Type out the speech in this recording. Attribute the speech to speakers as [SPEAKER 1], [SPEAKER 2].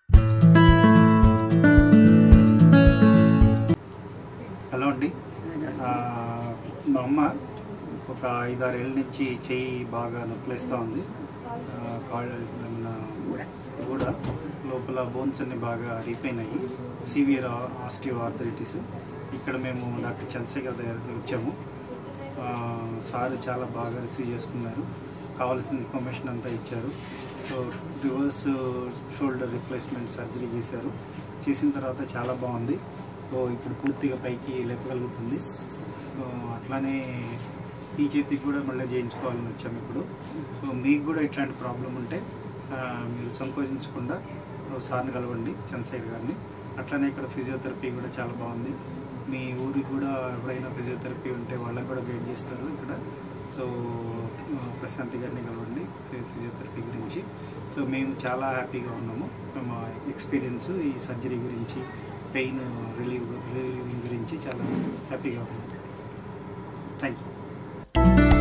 [SPEAKER 1] hello అండి ఆ, మా అమ్మ ఒక ఐదారు ఏళ్ళ నుంచి చెయ్యి బాగా నొప్పులేస్తూ ఉంది ఆ, కాళ్ళు మన కూడా లోపల బోన్స్ అన్ని బాగా అరిగిపోయినాయి సివియర్ ఆస్టియో ఆర్థరైటిస్ ఇక్కడ మేము డాక్టర్ చంద్రశేఖర్ దగ్గరికి వచ్చాము ఆ, సార్ చాలా బాగా రిసీవ్ చేసుకున్నారు కావాల్సిన ఇన్ఫర్మేషన్ అంతా ఇచ్చారు so reverse shoulder replacement surgery చేశారు చేసిన తర్వాత చాలా బాగుంది సో ఇప్పుడు పూర్తిగా పైకి లేపగలుగుతుంది సో అట్లానే ఈ చేతికి కూడా మళ్ళీ చేయించుకోవాలని వచ్చాము ఇప్పుడు సో మీకు కూడా ఇట్లాంటి ప్రాబ్లం ఉంటే ఆ, మీరు సంకోచించకుండా సార్ని కలవండి చంద్రశేఖర్ గారిని అట్లానే ఇక్కడ ఫిజియోథెరపీ కూడా చాలా బాగుంది మీ ఊరికి కూడా ఎవరైనా ఫిజియోథెరపీ ఉంటే వాళ్ళకి కూడా గైడ్ చేస్తారు ఇక్కడ సో ఆ, ప్రశాంతి గారిని కలవండి ఫి- ఫిజియోథెరపీ గురించి సో మేము చాలా హ్యాపీగా ఉన్నాము మా ఎక్స్పీరియన్స్ ఈ సర్జరీ గురించి పెయిన్ రిలీవ్ రిలీవింగ్ గురించి చాలా హ్యాపీగా ఉన్నాము థ్యాంక్ యూ